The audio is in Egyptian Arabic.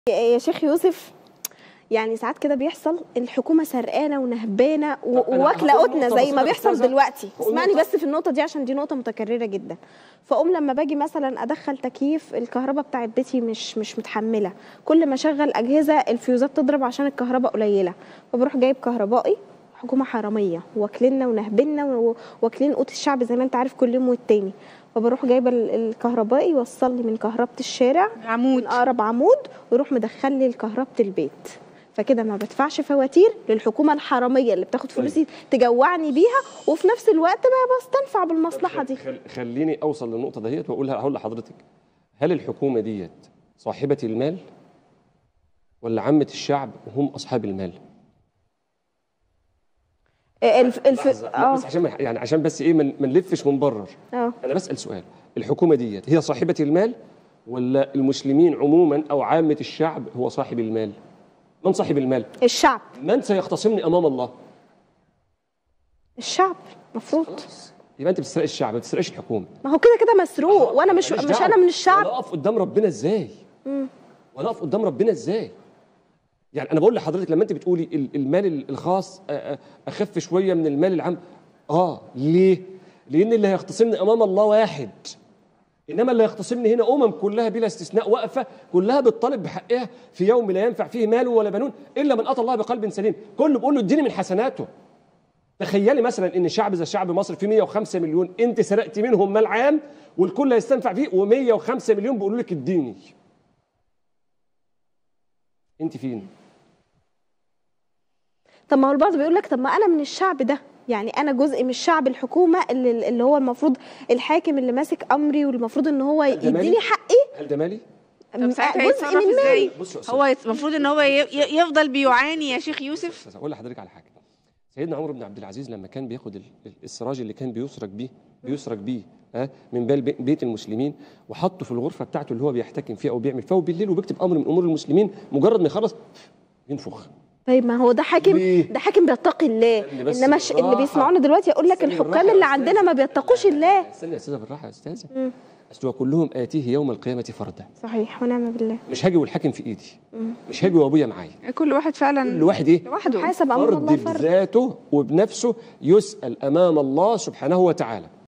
يا شيخ يوسف يعني ساعات كده بيحصل الحكومه سرقانه ونهبانه و- طب أنا وواكله هقول قطنا نقطة زي بسيطة ما يا بيحصل أستاذة. دلوقتي هقول اسمعني نقطة. بس في النقطه دي عشان دي نقطه متكرره جدا فاقوم لما باجي مثلا ادخل تكييف الكهرباء بتاعت بيتي مش مش متحمله كل ما اشغل اجهزه الفيوزات تضرب عشان الكهرباء قليله فبروح جايب كهربائي حكومه حراميه واكلنا ونهبلنا و- واكلين قوت الشعب زي ما انت عارف كل يوم والتاني فبروح جايبه ال- الكهربائي يوصل لي من كهربه الشارع عمود من اقرب عمود ويروح مدخل لي لكهربه البيت فكده ما بدفعش فواتير للحكومه الحراميه اللي بتاخد فلوسي تجوعني بيها وفي نفس الوقت ما بستنفع بالمصلحه دي خل- خليني اوصل للنقطه ديت واقولها هقول لحضرتك هل الحكومه ديت صاحبه المال ولا عامه الشعب وهم اصحاب المال الف الف لحظة. لا، اه بس عشان ما- يعني عشان بس ايه ما ما نلفش ونبرر اه انا بسال سؤال الحكومه ديت هي صاحبه المال ولا المسلمين عموما او عامه الشعب هو صاحب المال من صاحب المال الشعب من سيختصمني امام الله الشعب المفروض يبقى انت بتسرق الشعب ما بتسرقش الحكومه ما هو كده كده مسروق وانا مش ماليش مش دعوة. انا من الشعب وانا اقف قدام ربنا ازاي وانا اقف قدام ربنا ازاي يعني انا بقول لحضرتك لما انت بتقولي ال- المال الخاص أ- أ- اخف شويه من المال العام اه ليه لان اللي هيختصمني امام الله واحد انما اللي هيختصمني هنا امم كلها بلا استثناء واقفه كلها بتطالب بحقها في يوم لا ينفع فيه مال ولا بنون الا من اتى الله بقلب سليم كله بيقول له اديني من حسناته تخيلي مثلا ان شعب زي شعب مصر فيه 105 مليون انت سرقت منهم مال عام والكل هيستنفع فيه و105 مليون بيقولوا لك اديني انت فين طب ما هو البعض بيقول لك طب ما انا من الشعب ده يعني انا جزء من الشعب الحكومه اللي, اللي هو المفروض الحاكم اللي ماسك امري والمفروض ان هو ده مالي؟ يديني حقي هل ده مالي طب ساعتها جزء هيتصرف من مالي ازاي بص يا أستاذ. هو يت- المفروض ان هو ي- ي- يفضل بيعاني يا شيخ يوسف بس اقول لحضرتك على حاجه سيدنا عمر بن عبد العزيز لما كان بياخد ال- ال- السراج اللي كان بيسرج بيه بيسرج بيه ها من بال بي- بيت المسلمين وحطه في الغرفه بتاعته اللي هو بيحتكم فيها او بيعمل فيها وبالليل وبيكتب امر من امور المسلمين مجرد ما يخلص ينفخ طيب ما هو ده حاكم ليه؟ ده حاكم بيتقي الله استني بس انما الش- اللي بالراحة. بيسمعونا دلوقتي يقول لك استني الحكام بالراحة يا اللي أستاذة. عندنا ما بيتقوش الله استنى يا استاذه بالراحه يا استاذه اصل هو كلهم اتيه يوم القيامه فردا صحيح ونعم بالله مش هاجي والحاكم في ايدي مش هاجي وابويا معايا كل واحد فعلا كل واحد ايه لوحده حاسب امر الله فرد فرد بذاته وبنفسه يسال امام الله سبحانه وتعالى